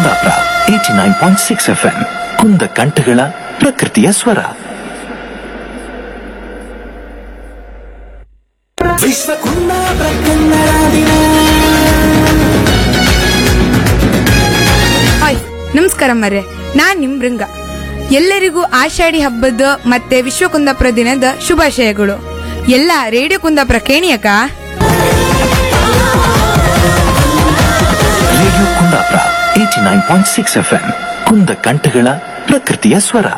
Kundapura eighty nine point six F M ಕುಂದ ಕಂಠಗಳ ಪ್ರಕೃತಿಯ ಸ್ವರ ವಿಶ್ವ ಕುಂದಾಪುರ ಕನ್ನಡ ದಿನ ಹಾಯ್ ನಮಸ್ಕಾರ ಮರ್ರೆ ನಾನ್ ನಿಮ್ ಬೃಂಗ ಎಲ್ಲರಿಗೂ ಆಷಾಢಿ ಹಬ್ಬದ ಮತ್ತೆ ವಿಶ್ವ ಕುಂದಾಪುರ ದಿನದ ಶುಭಾಶಯಗಳು ಎಲ್ಲ ರೇಡಿಯೋ ಕುಂದಾಪುರ ಕೇಣಿಯಕ radio Kundapura eighty nine point six F M ಕುಂದ ಕಂಠಗಳ ಪ್ರಕೃತಿಯ ಸ್ವರ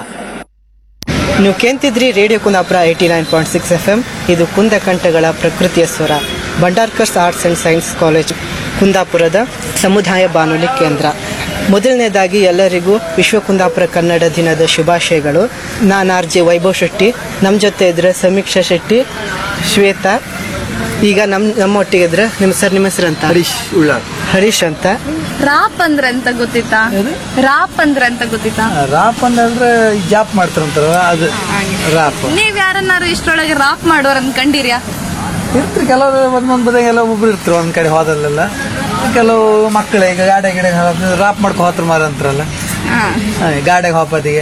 ನೀವು ಕೇಂತಿದ್ರಿ radio Kundapura eighty nine point six F M ಇದು ಕುಂದ ಕಂಠಗಳ ಪ್ರಕೃತಿಯ ಸ್ವರ Bhandarkars arts and science college ಕುಂದಾಪುರದ ಸಮುದಾಯ ಬಾನುಲಿ ಕೇಂದ್ರ ಮೊದಲನೇದಾಗಿ ಎಲ್ಲರಿಗೂ ವಿಶ್ವ ಕುಂದಾಪುರ ಕನ್ನಡ ದಿನದ ಶುಭಾಶಯಗಳು ನಾನು ಆರ್ ಜೆ ವೈಭವ್ ಶೆಟ್ಟಿ ನಮ್ಮ ಜೊತೆ ಇದ್ರೆ ಸಮೀಕ್ಷಾ ಶೆಟ್ಟಿ ಶ್ವೇತಾ ಈಗ ನಮ್ಮ ನಮ್ಮೊಟ್ಟಿಗೆ ಇದ್ರೆ ನಿಮ್ಮ ಸರ್ ನಿಮ್ಮ ಹೆಸರು ಅಂತ ಹರೀಶ್ ಉಳ್ಳಾಳ್ ಹರೀಶ್ ಅಂತ ರಾಪ್ ಅಂದ್ರ ಅಂತ ಗೊತ್ತಿತ್ತಾ ರಾಪ್ ಅಂದ್ರ ಅಂತ ಗೊತ್ತಿತ್ತಾ ರಾಪ್ ಅಂದ್ರೆ ಜಾಪ್ ಮಾಡ್ತಾರಂತಾರ ಅದು ರಾಪ್ ನೀವ್ ಯಾರನ್ನಾರು ಇಷ್ಟರೊಳಗೆ ರಾಪ್ ಮಾಡೋರ್ ಅಂತ ಕಂಡಿರ್ಯಾ ಇರ್ತಾರೆ ಕೆಲವರು ಒಂದೊಂದು ಬದಿಗೆ ಎಲ್ಲ ಒಬ್ರು ಇರ್ತಾರೆ ಒಂದ್ ಕಡೆ ಹೋದಲ್ಲೆಲ್ಲ ಕೆಲವು ಮಕ್ಕಳು ಈಗ ಗಾಡಿ ಗಿಡ ರಾಪ್ ಮಾಡ್ಕೊ ಹೋತ್ರ ಮಾರ ಅಂತಾರಲ್ಲ ಹಾಗೆ ಗಾಡಿಗೆ ಹೋಪದಿಗೆ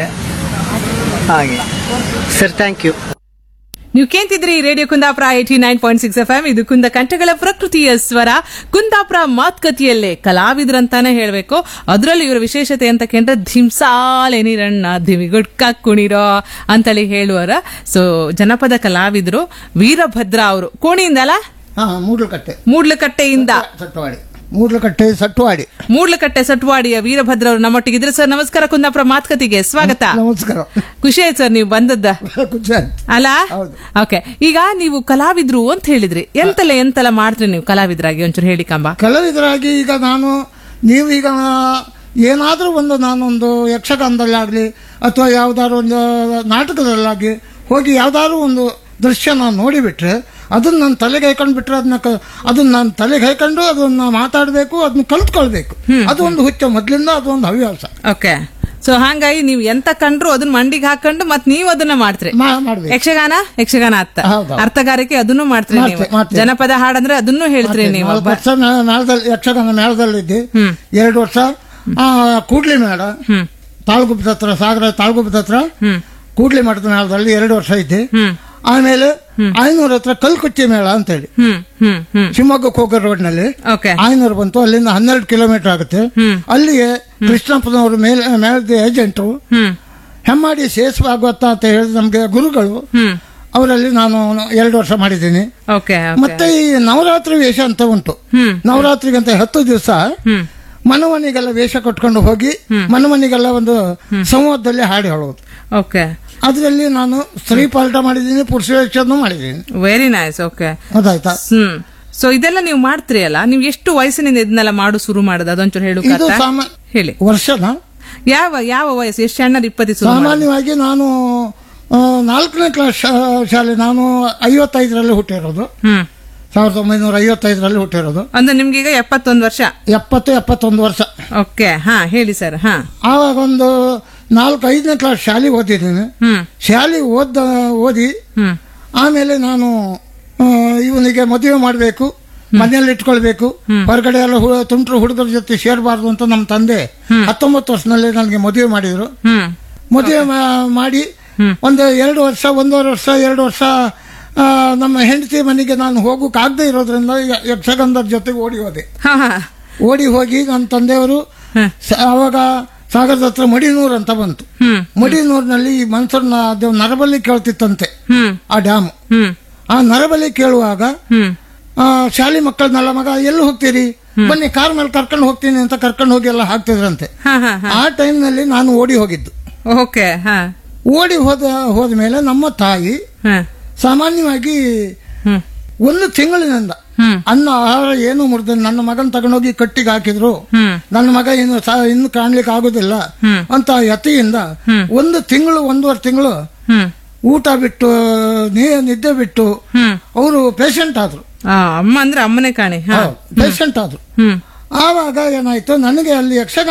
ಹಾಗೆ ಸರ್ ಥ್ಯಾಂಕ್ ಯು ನೀವು ಕೇಂತಿದ್ರಿ radio Kundapura eighty nine point six F M ಇದು ಕುಂದ ಕಂಠಗಳ ಪ್ರಕೃತಿಯ ಸ್ವರ ಕುಂದಾಪುರ ಮಾತುಕತೆಯಲ್ಲೇ ಕಲಾವಿದ್ರಂತಾನೆ ಹೇಳ್ಬೇಕು ಅದರಲ್ಲೂ ಇವರ ವಿಶೇಷತೆ ಅಂತ ಕೇಂದ್ರ ಧಿಂಸಾಲೆನಿರಣ್ಣ ಧಿಮಿಗುಡ್ಕ ಕುಣಿರೋ ಅಂತೇಳಿ ಹೇಳುವರ ಸೊ ಜನಪದ ಕಲಾವಿದರು ವೀರಭದ್ರ ಅವರು ಕೋಣಿಯಿಂದಲ್ಲ ಹಾ ಮೂಡ್ಲಕಟ್ಟೆ ಮೂಡ್ಲಕಟ್ಟೆಯಿಂದ ಸಟ್ವಾಡಿ ಮೂಡ್ಲಕಟ್ಟೆ ಸಟ್ವಾಡಿ ಮೂಡ್ಲಕಟ್ಟೆ ಸಟ್ವಾಡಿಯ ವೀರಭದ್ರ ಅವರು ನಮ್ಮೊಟ್ಟಿಗಿದ್ರೆ ಸರ್ ನಮಸ್ಕಾರ ಕುಂದಾಪುರ ಮಾತುಕತೆಗೆ ಸ್ವಾಗತ ನಮಸ್ಕಾರ ಖುಷಿ ಆಯ್ತು ಸರ್ ನೀವು ಬಂದದ್ದ ಖುಷಿ ಆಯ್ತು. ಅಲ್ಲ ಹೌದು. ಓಕೆ ಈಗ ನೀವು ಕಲಾವಿದ್ರು ಅಂತ ಹೇಳಿದ್ರಿ ಎಂತೆಲ್ಲ ಎಂತೆಲ್ಲ ಮಾಡ್ತೀರಿ ನೀವು ಕಲಾವಿದರಾಗಿ ಒಂಚೂರು ಹೇಳಿ ಕಂಬ ಕಲಾವಿದರಾಗಿ ಈಗ ನಾನು ನೀವು ಈಗ ಏನಾದರೂ ಒಂದು ನಾನೊಂದು ಯಕ್ಷಗಾನದಲ್ಲಾಗಲಿ ಅಥವಾ ಯಾವ್ದಾದ್ರು ಒಂದು ನಾಟಕದಲ್ಲಾಗಿ ಹೋಗಿ ಯಾವ್ದಾದ್ರು ಒಂದು ದೃಶ್ಯ ನಾನು ನೋಡಿಬಿಟ್ರೆ ಅದನ್ನ ನಾನು ತಲೆಗೆ ಹೈಕೊಂಡು ಬಿಟ್ರೆ ಅದನ್ನ ಕ- ಅದನ್ನ ನಾನು ತಲೆಗೆ ಹೈಕೊಂಡು ಅದನ್ನ ಮಾತಾಡಬೇಕು ಅದನ್ನ ಕಲ್ತ್ಕೊಳ್ಬೇಕು ಅದು ಒಂದು ಹುಚ್ಚ ಮೊದಲಿಂದ ಅದು ಒಂದು ಹವ್ಯಾಸ ಓಕೆ ಸೊ ಹಂಗಾಗಿ ನೀವು ಎಂತ ಕಂಡ್ರು ಅದನ್ನ ಮಂಡಿಗೆ ಹಾಕೊಂಡು ಮತ್ ನೀವು ಅದನ್ನ ಮಾಡ್ತೀರಿ ಮಾ- ಮಾಡ್ಬೇಕು ಯಕ್ಷಗಾನ ಯಕ್ಷಗಾನ ಅತ್ತ ಹೌದು. ಅರ್ಥಗಾರಿಕೆ ಅದನ್ನು ಮಾಡ್ತೀರಿ ನೀವು ಮಾಡ್ತೆ- ಮಾಡ್ತೀನಿ. ಜನಪದ ಹಾಡಂದ್ರೆ ಅದನ್ನು ಹೇಳ್ತೀರಿ ನೀವು ನಾಲ್ಕು ವರ್ಷ ಮೇ- ಮೇಳದಲ್ಲಿ ಯಕ್ಷಗಾನ ಮೇಳದಲ್ಲಿದ್ದೆ ಹ್ಮ್. ಎರಡು ವರ್ಷ ಆ, ಕೂಡ್ಲಿ ಮೇಳ ಹ್ಮ್ ತಾಳ್ಗುಪ್ಪದ ಹತ್ರ ಸಾಗರ ತಾಳ್ಗುಪ್ಪದ ಹತ್ರ ಹ್ಮ್ ಕೂಡ್ಲಿ ಮಠದ ಮೇಳದಲ್ಲಿ ಎರಡು ವರ್ಷ ಇದ್ದೆ ಹ್ಮ್ ಆಮೇಲೆ ಆಯ್ನೂರ್ ಹತ್ರ ಕಲ್ಕುಚ್ಚಿ ಮೇಳ ಅಂತ ಹೇಳಿ ಹ್ಮ್ ಹ್ಮ್ ಹ್ಮ್ ಶಿವಮೊಗ್ಗಕ್ಕೆ ಹೋಗೋ ರೋಡ್ ನಲ್ಲಿ ಓಕೆ ಆಯ್ನೂರು ಬಂತು ಅಲ್ಲಿಂದ ಹನ್ನೆರಡು ಕಿಲೋಮೀಟರ್ ಆಗುತ್ತೆ ಹ್ಮ್. ಅಲ್ಲಿಗೆ ಕೃಷ್ಣಪ್ಪನವರು ಮೇಲ್ ಮೇಳದ ಏಜೆಂಟು ಹ್ಮ್ ಹೆಮ್ಮಾಡಿ ಶೇಷ ಭಾಗವತ ಅಂತ ಹೇಳಿದ ನಮ್ಗೆ ಗುರುಗಳು ಹ್ಮ್ ಅವರಲ್ಲಿ ನಾನು ಎರಡು ವರ್ಷ ಮಾಡಿದ್ದೀನಿ ಓಕೆ ಮತ್ತೆ ಈ ನವರಾತ್ರಿ ವೇಷ ಅಂತ ಉಂಟು ಹ್ಮ್ ನವರಾತ್ರಿಗಂತ ಹತ್ತು ದಿವಸ ಹ್ಮ್ ಮನಮನಿಗೆಲ್ಲ ವೇಷ ಕೊಟ್ಕೊಂಡು ಹೋಗಿ ಮನಮನಿಗೆಲ್ಲ ಒಂದು ಸಂವಾದದಲ್ಲಿ ಹಾಡಿ ಹೇಳೋದು ಓಕೆ ಅದರಲ್ಲಿ ನಾನು ಸ್ತ್ರೀ ಪಾಲ್ಟ ಮಾಡಿದ್ದೀನಿ ಪುರುಷ ವೇಷನೂ ಮಾಡಿದ್ದೀನಿ ವೆರಿ ನೈಸ್ ಓಕೆ ಗೊತ್ತಾಯ್ತಾ ಹ್ಮ್ ಸೊ ಇದೆಲ್ಲ ನೀವು ಮಾಡ್ತೀರಿ ಅಲ್ಲ ನೀವು ಎಷ್ಟು ವಯಸ್ಸಿನಿಂದ ಇದನ್ನೆಲ್ಲ ಮಾಡು ಶುರು ಮಾಡೋದು ಅದೊಂಚೂರು ಹೇಳು ಇದು ಕಥಾ? ಸಾಮಾ- ಹೇಳಿ ವರ್ಷನ ಯಾವ ಯಾವ ವಯಸ್ಸು ಎಷ್ಟು ಸಣ್ಣ ಇಪ್ಪತ್ತು ಶುರು ಮಾಡೋದು? ಸಾಮಾನ್ಯವಾಗಿ ನಾನು ಆ, ನಾಲ್ಕನೇ ಕ್ಲಾಸ್ ಶಾ- ಶಾಲೆ ನಾನು ಐವತ್ತೈದರಲ್ಲಿ ಹುಟ್ಟಿರೋದು ಹ್ಮ್ ಸಾವಿರದ ಒಂಬೈನೂರ ಐವತ್ತೈದರಲ್ಲಿ ಹುಟ್ಟಿರೋದು ಅಂದ್ರೆ ನಿಮ್ಗೆ ಈಗ ಎಪ್ಪತ್ತೊಂದು ವರ್ಷ ಎಪ್ಪತ್ತು ಎಪ್ಪತ್ತೊಂದು ವರ್ಷ ಓಕೆ ಹಾ ಹೇಳಿ ಸರ್ ಹಾ ಆವಾಗ ಒಂದು ನಾಲ್ಕು ಐದನೇ ಕ್ಲಾಸ್ ಶಾಲೆಗೆ ಓದಿದ್ದೀನಿ ಹ್ಮ್ ಶಾಲೆಗೆ ಓದ ಓದಿ ಹ್ಮ್ ಆಮೇಲೆ ನಾನು ಆ, ಇವನಿಗೆ ಮದುವೆ ಮಾಡಬೇಕು ಮನೆಯಲ್ಲಿ ಇಟ್ಕೊಳ್ಬೇಕು ಹೊರಗಡೆ ಎಲ್ಲ ಹು- ತುಂಟ್ರು ಹುಡುಗರ ಜೊತೆ ಸೇರಬಾರ್ದು ಅಂತ ನಮ್ಮ ತಂದೆ ಹತ್ತೊಂಬತ್ತು ವರ್ಷದಲ್ಲಿ ನನಗೆ ಮದುವೆ ಮಾಡಿದ್ರು ಹ್ಮ್ ಮದುವೆ ಮಾ- ಮಾಡಿ ಒಂದು ಎರಡು ವರ್ಷ ಒಂದೂವರೆ ವರ್ಷ ಎರಡು ವರ್ಷ ಆ, ನಮ್ಮ ಹೆಂಡತಿ ಮನೆಗೆ ನಾನು ಹೋಗೋಕ್ಕಾಗದೇ ಇರೋದ್ರಿಂದ ಯ- ಯಕ್ಷಗಾನದ ಜೊತೆಗೆ ಓಡಿ ಹೋದೆ ಹಾ ಹಾ ಓಡಿ ಹೋಗಿ ನನ್ನ ತಂದೆಯವರು ಹ್ಮ್. ಸ- ಆವಾಗ ಸಾಗರದ ಹತ್ರ ಮಡಿನೂರು ಅಂತ ಬಂತು ಹ್ಮ್ ಮಡಿನೂರಿನಲ್ಲಿ ಈ ಮನ್ಸೂರ್ನ ಅದು ನರಬಲಿ ಕೇಳ್ತಿತ್ತಂತೆ ಹ್ಮ್ ಆ ಡ್ಯಾಮ್ ಹ್ಮ್ ಆ ನರಬಲಿ ಕೇಳುವಾಗ ಹ್ಮ್ ಆ, ಶಾಲೆ ಮಕ್ಕಳನ್ನೆಲ್ಲ ಮಗ ಎಲ್ಲಿ ಹೋಗ್ತೀರಿ ಬನ್ನಿ ಕಾರ್ ಮೇಲೆ ಕರ್ಕೊಂಡು ಹೋಗ್ತೀನಿ ಅಂತ ಕರ್ಕೊಂಡು ಹೋಗಿ ಎಲ್ಲ ಹಾಕ್ತಿದ್ರಂತೆ ಹಾ ಹಾ ಹಾ ಆ ಟೈಮ್ನಲ್ಲಿ ನಾನು ಓಡಿ ಹೋಗಿದ್ದು ಓಕೆ ಹಾ ಓಡಿ ಹೋದ ಹೋದ ಮೇಲೆ ನಮ್ಮ ತಾಯಿ ಹಾ ಸಾಮಾನ್ಯವಾಗಿ ಹ್ಮ್ ಒಂದು ತಿಂಗಳಿನಿಂದ ಹ್ಮ್ ಅನ್ನ ಆಹಾರ ಏನು ಮುರಿದ ನನ್ನ ಮಗನ್ ತಗೊಂಡೋಗಿ ಕಟ್ಟಿಗೆ ಹಾಕಿದ್ರು ಹ್ಮ್ ನನ್ನ ಮಗ ಇನ್ನು ಸಾ- ಇನ್ನು ಕಾಣ್ಲಿಕ್ಕೆ ಆಗುದಿಲ್ಲ ಹ್ಮ್. ಅಂತ ಯತಿಯಿಂದ ಒಂದು ತಿಂಗಳು ಒಂದೂವರೆ ತಿಂಗಳು ಹ್ಮ್ ಊಟ ಬಿಟ್ಟು ನೀ- ನಿದ್ದೆ ಬಿಟ್ಟು ಹ್ಮ್ ಅವರು ಪೇಷಂಟ್ ಆದ್ರು ಆ, ಅಮ್ಮ ಅಂದ್ರೆ ಅಮ್ಮನೇ ಕಾಣಿ ಹಾ ಪೇಷಂಟ್ ಆದ್ರು ಹ್ಮ್ ಆವಾಗ ಏನಾಯ್ತು ನನಗೆ ಅಲ್ಲಿ ಯಕ್ಷಗಾನ